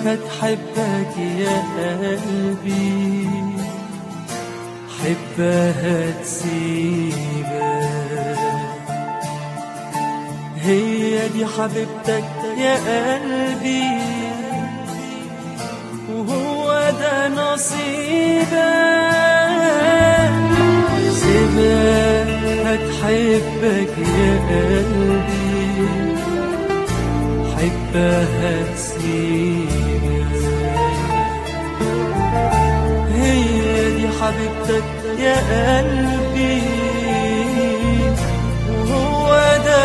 هتحبك يا قلبي حبها تسيبك هي دي حبيبتك يا قلبي وهو ده نصيبك سيبها هتحبك يا قلبي حبها تسيبك هي دي حبيبتك يا قلبي وهو ده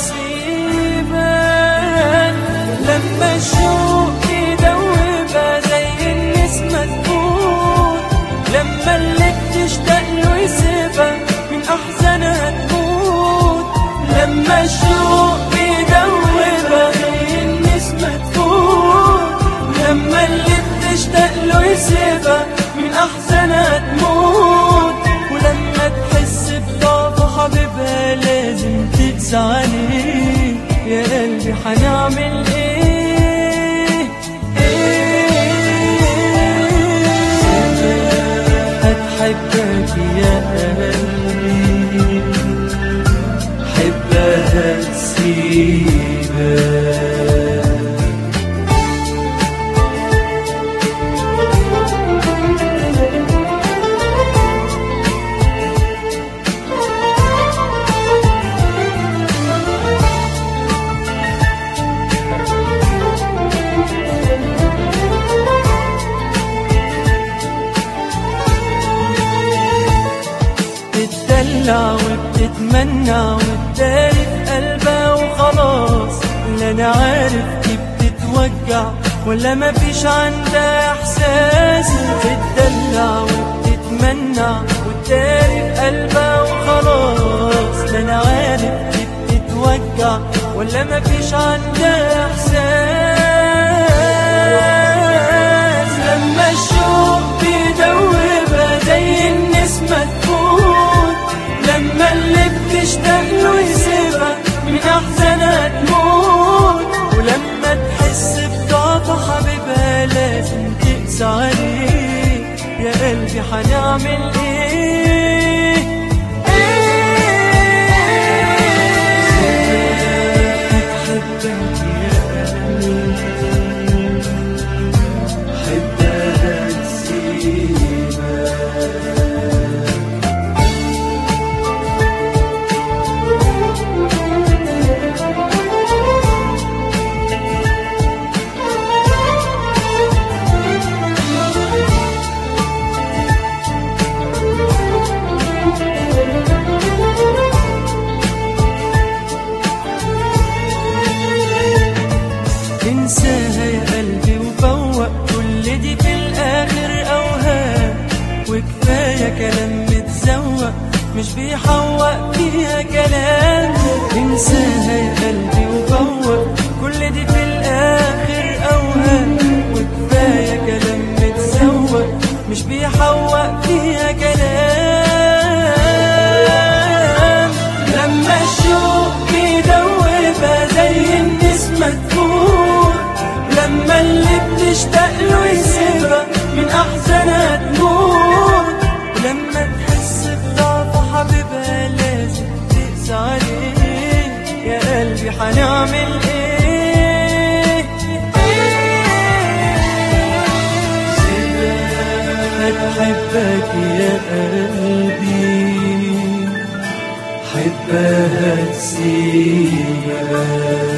نصيبك لما الشوق يدوبها زي النسمة تموت لما اللي بتشتاق له يسيبها من أحزانها تموت لما الشوق يدوبها زي النسمة تموت لما اللي بتشتاق له يسيبها من أحزانها تموت ولما تحس بضعف حبيبها لازم تقسى عليه يا قلبي هنعمل ايه ايه هتحبك يا قلبي حبها تسيبك بتدلع وبتتمنع وتداري في قلبها وخلاص لا انا عارف دي بتتوجع ولا مفيش عندها احساس بتدلع وبتتمنع وتداري في قلبها وخلاص لا انا عارف دي بتتوجع ولا مفيش عندها احساس لما الشوق بيدوبها زي النسمة تفوت لما اللي بتشتاق له يسيبها من أحزانها تموت ولما تحس بضعف حبيبها لازم تقسى عليه يا قلبي هنعمل ايه هتحبك يا قلبي حبها تسيبك انساها يا قلبي وفوق كل دي في الاخر اوهام وكفايه كلام متزوق مش بيحوق فيها كلام انساها يا قلبي وفوق كل دي في الاخر اوهام وكفايه كلام متزوق مش بيحوق فيها كلام لما الشوق بيدوبها زي النسمة تفوت لما اللي بتشتاق له يسيبها من أحزانها تموت ولما تحس بضعف حبيبها لازم تقسى عليه يا قلبي هنعمل ايه هتحبك يا قلبي حبها تسيبك